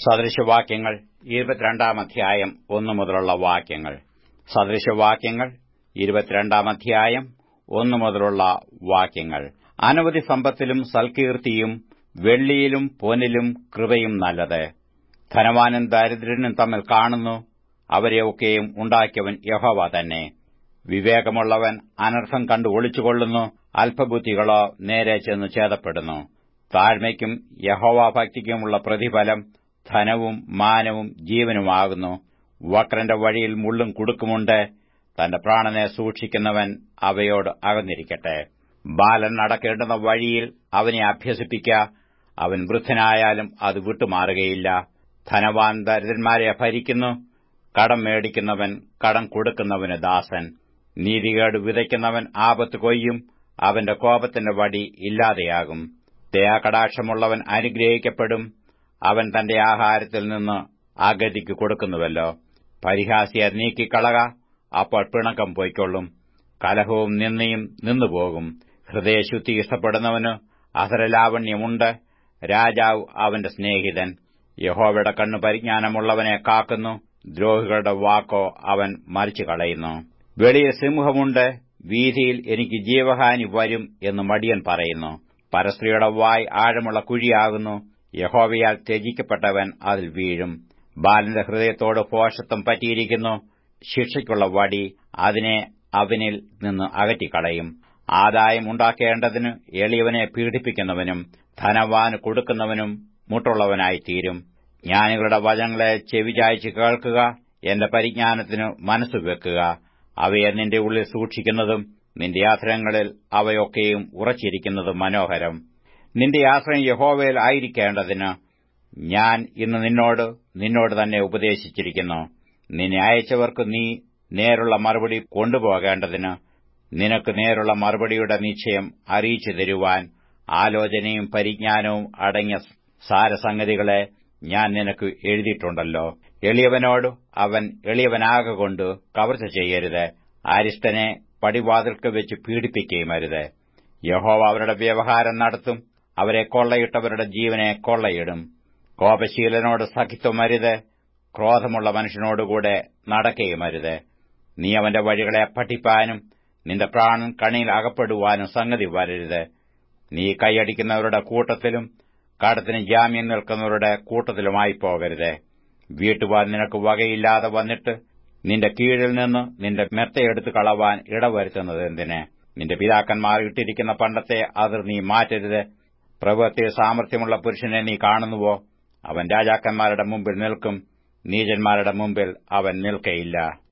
സദൃശവാക്യങ്ങൾ ഇരുപത്തിരണ്ടാം അധ്യായം ഒന്നു മുതലുള്ള വാക്യങ്ങൾ സദൃശവാക്യങ്ങൾ ഇരുപത്തിരണ്ടാം അധ്യായം ഒന്നു മുതലുള്ള വാക്യങ്ങൾ അനവധി സമ്പത്തിലും സൽകീർത്തിയും വെള്ളിയിലും പൊന്നിലും കൃപയും നല്ലത് ധനവാനും ദരിദ്രനും തമ്മിൽ കാണുന്നു അവരെയൊക്കെയും ഉണ്ടാക്കിയവൻ യഹോവ തന്നെ വിവേകമുള്ളവൻ അനർത്ഥം കണ്ടു ഒളിച്ചുകൊള്ളുന്നു അല്പബുദ്ധികളോ നേരെ ചെന്ന് ഛേദപ്പെടുന്നു താഴ്മയ്ക്കും യഹോവാഭക്തിക്കുമുള്ള പ്രതിഫലം ധനവും മാനവും ജീവനുമാകുന്നു വക്രന്റെ വഴിയിൽ മുള്ളും കുടുക്കുമുണ്ട് തന്റെ പ്രാണനെ സൂക്ഷിക്കുന്നവൻ അവയോട് അകന്നിരിക്കട്ടെ ബാലൻ നടക്കേണ്ടുന്ന വഴിയിൽ അവനെ അഭ്യസിപ്പിക്ക അവൻ വൃദ്ധനായാലും അത് വിട്ടുമാറുകയില്ല ധനവാൻ ദരിദ്രന്മാരെ ഭരിക്കുന്നു കടം മേടിക്കുന്നവൻ കടം കൊടുക്കുന്നവന് ദാസൻ നീതികേട് വിതയ്ക്കുന്നവൻ ആപത്ത് കൊയ്യും അവന്റെ കോപത്തിന്റെ വടി ഇല്ലാതെയാകും ദയാകടാക്ഷമുള്ളവൻ അനുഗ്രഹിക്കപ്പെടും അവൻ തന്റെ ആഹാരത്തിൽ നിന്ന് അഗതിക്ക് കൊടുക്കുന്നുവല്ലോ പരിഹാസിയെ നീക്കിക്കളക അപ്പോൾ പിണക്കം പൊയ്ക്കൊള്ളും കലഹവും നിന്നയും നിന്നുപോകും ഹൃദയശുദ്ധി ഇഷ്ടപ്പെടുന്നവന് അധരലാവണ്യമുണ്ട് രാജാവ് അവന്റെ സ്നേഹിതൻ യഹോവയുടെ കണ്ണു പരിജ്ഞാനമുള്ളവനെ കാക്കുന്നു ദ്രോഹികളുടെ വാക്കോ അവൻ മറിച്ചു കളയുന്നു വെളിയിൽ സിംഹമുണ്ട് വീതിയിൽ എനിക്ക് ജീവഹാനി വരും എന്ന് മടിയൻ പറയുന്നു പരസ്ത്രീയുടെ വായ് ആഴമുള്ള കുഴിയാകുന്നു യഹോവയാൽ ത്യജിക്കപ്പെട്ടവൻ അതിൽ വീഴും ബാലന്റെ ഹൃദയത്തോട് ഭോഷത്വം പറ്റിയിരിക്കുന്നു ശിക്ഷയ്ക്കുള്ള വടി അതിനെ അവനിൽ നിന്ന് അകറ്റിക്കളയും ആദായം ഉണ്ടാക്കേണ്ടതിന് എളിയവനെ പീഡിപ്പിക്കുന്നവനും ധനവാന് കൊടുക്കുന്നവനും മുട്ടുള്ളവനായിത്തീരും ജ്ഞാനികളുടെ വചനങ്ങളെ ചെവിചായ്ച്ച് കേൾക്കുക എന്റെ പരിജ്ഞാനത്തിനു മനസ്സുവെക്കുക അവയെ നിന്റെ ഉള്ളിൽ സൂക്ഷിക്കുന്നതും നിന്റെ ആശ്രയങ്ങളിൽ അവയൊക്കെയും ഉറച്ചിരിക്കുന്നതും മനോഹരം നിന്റെ ആശ്രയം യഹോവയിൽ ആയിരിക്കേണ്ടതിന് ഞാൻ ഇന്ന് നിന്നോട് നിന്നോട് തന്നെ ഉപദേശിച്ചിരിക്കുന്നു നിന്നെ അയച്ചവർക്ക് നീ നേരുള്ള മറുപടി കൊണ്ടുപോകേണ്ടതിന് നിനക്ക് നേരുള്ള മറുപടിയുടെ നിശ്ചയം അറിയിച്ചു തരുവാൻ ആലോചനയും പരിജ്ഞാനവും അടങ്ങിയ സാരസംഗതികളെ ഞാൻ നിനക്ക് എഴുതിയിട്ടുണ്ടല്ലോ എളിയവനോട് അവൻ എളിയവനാകൊണ്ട് കവർച്ച ചെയ്യരുത് അരിഷ്ടനെ പടിവാതിൽക്ക് വെച്ച് പീഡിപ്പിക്കുകയുമരുത് യഹോവ അവരുടെ വ്യവഹാരം നടത്തും അവരെ കൊള്ളയിട്ടവരുടെ ജീവനെ കൊള്ളയിടും കോപശീലനോട് സഖിത്വമരുത് ക്രോധമുള്ള മനുഷ്യനോടുകൂടെ നടക്കുകയുമരുത് നീ അവന്റെ വഴികളെ പഠിപ്പാനും നിന്റെ പ്രാണൻ കണിയിൽ അകപ്പെടുവാനും സംഗതി വരരുത് നീ കൈയടിക്കുന്നവരുടെ കൂട്ടത്തിലും കടത്തിന് ജാമ്യം നിൽക്കുന്നവരുടെ കൂട്ടത്തിലുമായി പോകരുത് വീട്ടുവാൻ നിനക്ക് വകയില്ലാതെ വന്നിട്ട് നിന്റെ കീഴിൽ നിന്ന് നിന്റെ മെത്തയെടുത്ത് കളവാൻ ഇടവരുത്തുന്നത് എന്തിന് നിന്റെ പിതാക്കന്മാർ ഇട്ടിരിക്കുന്ന പണ്ടത്തെ അതിർ നീ മാറ്റരുത് പ്രവൃത്തി സാമർഥ്യമുള്ള പുരുഷനെ നീ കാണുന്നുവോ അവൻ രാജാക്കന്മാരുടെ മുമ്പിൽ നിൽക്കും നീചന്മാരുടെ മുമ്പിൽ അവൻ നിൽക്കയില്ല